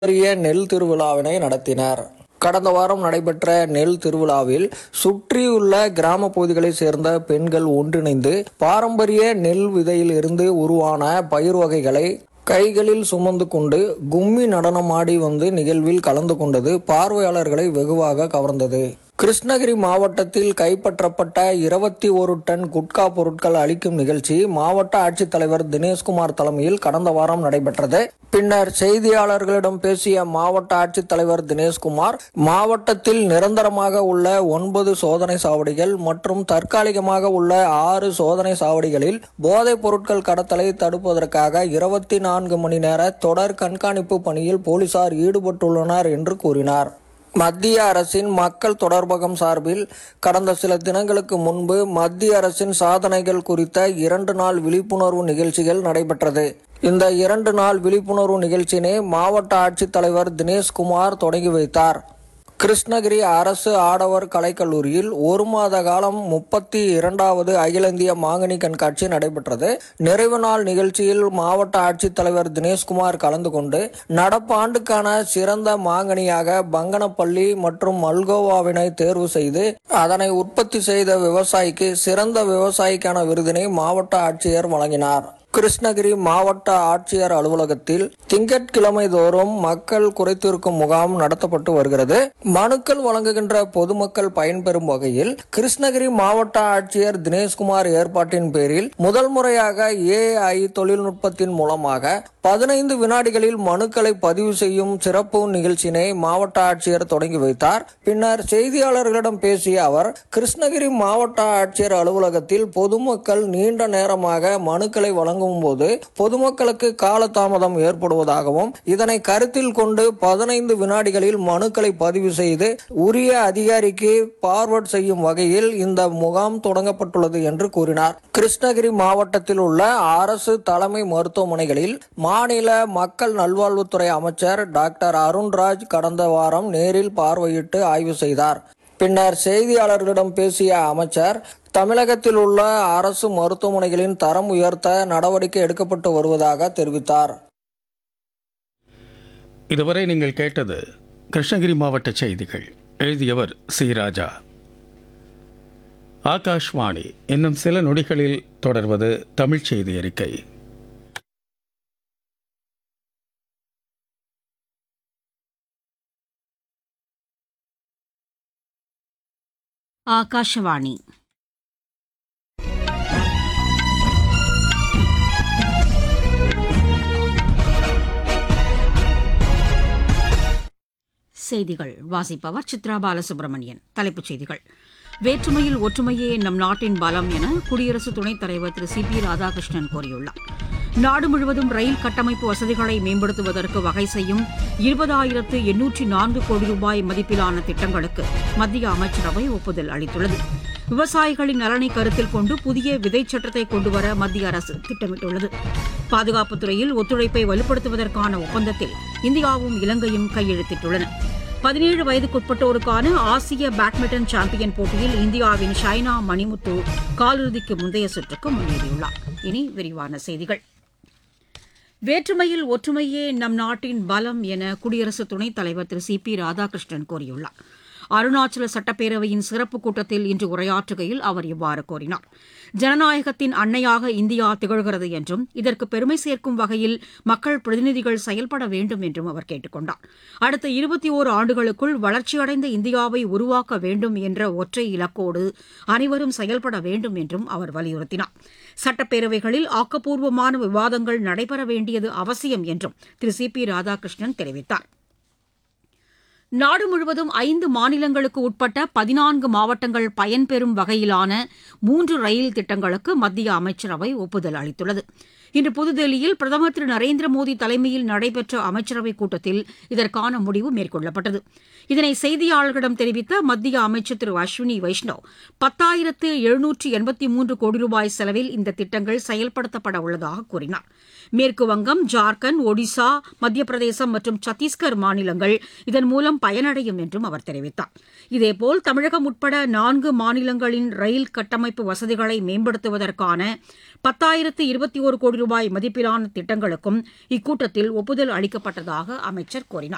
பாரம்பரிய நெல் திருவிழாவினை நடத்தினர் கடந்த வாரம் நடைபெற்ற நெல் திருவிழாவில் சுற்றியுள்ள கிராம பகுதிகளைச் சேர்ந்த பெண்கள் ஒன்றிணைந்து பாரம்பரிய நெல் விதையில் இருந்து உருவான பயிர் வகைகளை கைகளில் சுமந்து கொண்டு கும்மி நடனமாடி வந்து நிகழ்வில் கலந்து கொண்டது பார்வையாளர்களை வெகுவாக கவர்ந்தது கிருஷ்ணகிரி மாவட்டத்தில் கைப்பற்றப்பட்ட இருபத்தி ஒரு டன் குட்கா பொருட்கள் அளிக்கும் நிகழ்ச்சி மாவட்ட ஆட்சித்தலைவர் தினேஷ்குமார் தலைமையில் கடந்த வாரம் நடைபெற்றது பின்னர் செய்தியாளர்களிடம் பேசிய மாவட்ட ஆட்சித்தலைவர் தினேஷ்குமார் மாவட்டத்தில் நிரந்தரமாக உள்ள ஒன்பது சோதனை சாவடிகள் மற்றும் தற்காலிகமாக உள்ள ஆறு சோதனை சாவடிகளில் போதைப் பொருட்கள் கடத்தலை தடுப்பதற்காக இருபத்தி நான்கு மணி நேர தொடர் கண்காணிப்பு பணியில் போலீசார் ஈடுபட்டுள்ளனர் என்று கூறினார் மத்திய அரசின் மக்கள் தொடர்பகம் சார்பில் கடந்த சில தினங்களுக்கு முன்பு மத்திய அரசின் சாதனைகள் குறித்த இரண்டு நாள் விழிப்புணர்வு நிகழ்ச்சிகள் நடைபெற்றது இந்த இரண்டு நாள் விழிப்புணர்வு நிகழ்ச்சியினை மாவட்ட ஆட்சித்தலைவர் தினேஷ்குமார் தொடங்கி வைத்தார் கிருஷ்ணகிரி அரசு ஆடவர் கலைக்கல்லூரியில் ஒரு மாத காலம் முப்பத்தி இரண்டாவது அகில இந்திய மாங்கனி கண்காட்சி நடைபெற்றது நிறைவு நாள் நிகழ்ச்சியில் மாவட்ட ஆட்சித்தலைவர் தினேஷ்குமார் கலந்து கொண்டு நடப்பாண்டுக்கான சிறந்த மாங்கனியாக பங்கனப்பள்ளி மற்றும் மல்கோவாவினை தேர்வு செய்து அதனை உற்பத்தி செய்த விவசாயிக்கு சிறந்த விவசாயிக்கான விருதினை மாவட்ட ஆட்சியர் வழங்கினார் கிருஷ்ணகிரி மாவட்ட ஆட்சியர் அலுவலகத்தில் திங்கட்கிழமை தோறும் மக்கள் குறைத்தீர்க்கும் முகாம் நடத்தப்பட்டு வருகிறது மனுக்கள் வழங்குகின்ற பொதுமக்கள் பயன்பெறும் வகையில் கிருஷ்ணகிரி மாவட்ட ஆட்சியர் தினேஷ்குமார் ஏற்பாட்டின் பேரில் முதல் முறையாக ஏஐ தொழில்நுட்பத்தின் மூலமாக பதினைந்து வினாடிகளில் மனுக்களை பதிவு செய்யும் சிறப்பு நிகழ்ச்சியினை மாவட்ட ஆட்சியர் தொடங்கி வைத்தார் பின்னர் செய்தியாளர்களிடம் பேசிய அவர் கிருஷ்ணகிரி மாவட்ட ஆட்சியர் அலுவலகத்தில் பொதுமக்கள் நீண்ட நேரமாக மனுக்களை வழங்கும் போது பொதுமக்களுக்கு காலதாமதம் ஏற்படுவதாகவும் இதனை கருத்தில் கொண்டு பதினைந்து வினாடிகளில் மனுக்களை பதிவு செய்து உரிய அதிகாரிக்கு பார்வர்ட் செய்யும் வகையில் இந்த முகாம் தொடங்கப்பட்டுள்ளது என்று கூறினார் கிருஷ்ணகிரி மாவட்டத்தில் உள்ள அரசு தலைமை மருத்துவமனைகளில் மாநில மக்கள் நல்வாழ்வுத்துறை அமைச்சர் டாக்டர் அருண்ராஜ் கடந்த வாரம் நேரில் பார்வையிட்டு ஆய்வு செய்தார் பின்னர் செய்தியாளர்களிடம் பேசிய அமைச்சர் தமிழகத்தில் உள்ள அரசு மருத்துவமனைகளின் தரம் உயர்த்த நடவடிக்கை எடுக்கப்பட்டு வருவதாக தெரிவித்தார் இதுவரை நீங்கள் கேட்டது கிருஷ்ணகிரி மாவட்ட செய்திகள் எழுதியவர் சி ராஜா ஆகாஷ்வாணி இன்னும் சில நொடிகளில் தொடர்வது தமிழ்ச் செய்தி அறிக்கை ಆಕಾಶವಾಣಿ செய்திகள் வாசிப்பவர் சித்ரா பாலசுப்ரமணியன் தலைப்புச் செய்திகள் வேற்றுமையில் ஒற்றுமையே நம் நாட்டின் பலம் என குடியரசு துணைத் தலைவர் திரு சி பி ராதாகிருஷ்ணன் கூறியுள்ளார் நாடு முழுவதும் ரயில் கட்டமைப்பு வசதிகளை மேம்படுத்துவதற்கு வகை செய்யும் இருபதாயிரத்து எண்ணூற்றி நான்கு கோடி ரூபாய் மதிப்பிலான திட்டங்களுக்கு மத்திய அமைச்சரவை ஒப்புதல் அளித்துள்ளது விவசாயிகளின் நலனை கருத்தில் கொண்டு புதிய விதைச் சட்டத்தை கொண்டுவர மத்திய அரசு திட்டமிட்டுள்ளது பாதுகாப்புத் துறையில் ஒத்துழைப்பை வலுப்படுத்துவதற்கான ஒப்பந்தத்தில் இந்தியாவும் இலங்கையும் கையெழுத்திட்டுள்ளன பதினேழு வயதுக்குட்பட்டோருக்கான ஆசிய பேட்மிண்டன் சாம்பியன் போட்டியில் இந்தியாவின் ஷைனா மணிமுத்து காலிறுதிக்கு முந்தைய சுற்றுக்கு முன்னேறியுள்ளார் இனி விரிவான செய்திகள் வேற்றுமையில் ஒற்றுமையே நம் நாட்டின் பலம் என குடியரசு துணைத் தலைவர் திரு சி பி ராதாகிருஷ்ணன் கூறியுள்ளார் அருணாச்சல சட்டப்பேரவையின் சிறப்பு கூட்டத்தில் இன்று உரையாற்றுகையில் அவர் இவ்வாறு கூறினார் ஜனநாயகத்தின் அன்னையாக இந்தியா திகழ்கிறது என்றும் இதற்கு பெருமை சேர்க்கும் வகையில் மக்கள் பிரதிநிதிகள் செயல்பட வேண்டும் என்றும் அவர் கேட்டுக் கொண்டார் அடுத்த இருபத்தி ஓரு ஆண்டுகளுக்குள் வளர்ச்சியடைந்த இந்தியாவை உருவாக்க வேண்டும் என்ற ஒற்றை இலக்கோடு அனைவரும் செயல்பட வேண்டும் என்றும் அவர் வலியுறுத்தினார் சட்டப்பேரவைகளில் ஆக்கப்பூர்வமான விவாதங்கள் நடைபெற வேண்டியது அவசியம் என்றும் திரு சி பி ராதாகிருஷ்ணன் தெரிவித்தார் நாடு முழுவதும் ஐந்து மாநிலங்களுக்கு உட்பட்ட பதினான்கு மாவட்டங்கள் பயன்பெறும் வகையிலான மூன்று ரயில் திட்டங்களுக்கு மத்திய அமைச்சரவை ஒப்புதல் அளித்துள்ளது இன்று புதுதில்லியில் பிரதமர் திரு நரேந்திர மோடி தலைமையில் நடைபெற்ற அமைச்சரவைக் கூட்டத்தில் இதற்கான முடிவு மேற்கொள்ளப்பட்டது இதனை செய்தியாளர்களிடம் தெரிவித்த மத்திய அமைச்சர் திரு அஸ்வினி வைஷ்ணவ் பத்தாயிரத்து எழுநூற்று எண்பத்தி மூன்று கோடி ரூபாய் செலவில் இந்த திட்டங்கள் செயல்படுத்தப்பட உள்ளதாக கூறினார் மேற்கு வங்கம் ஜார்க்கண்ட் ஒடிசா மத்திய பிரதேசம் மற்றும் சத்தீஸ்கர் மாநிலங்கள் இதன் மூலம் பயனடையும் என்றும் அவர் தெரிவித்தார் இதேபோல் தமிழகம் உட்பட நான்கு மாநிலங்களின் ரயில் கட்டமைப்பு வசதிகளை மேம்படுத்துவதற்கான பத்தாயிரத்து இருபத்தி ஒரு கோடி ரூபாய் மதிப்பிலான திட்டங்களுக்கும் இக்கூட்டத்தில் ஒப்புதல் அளிக்கப்பட்டதாக அமைச்சர் கூறினார்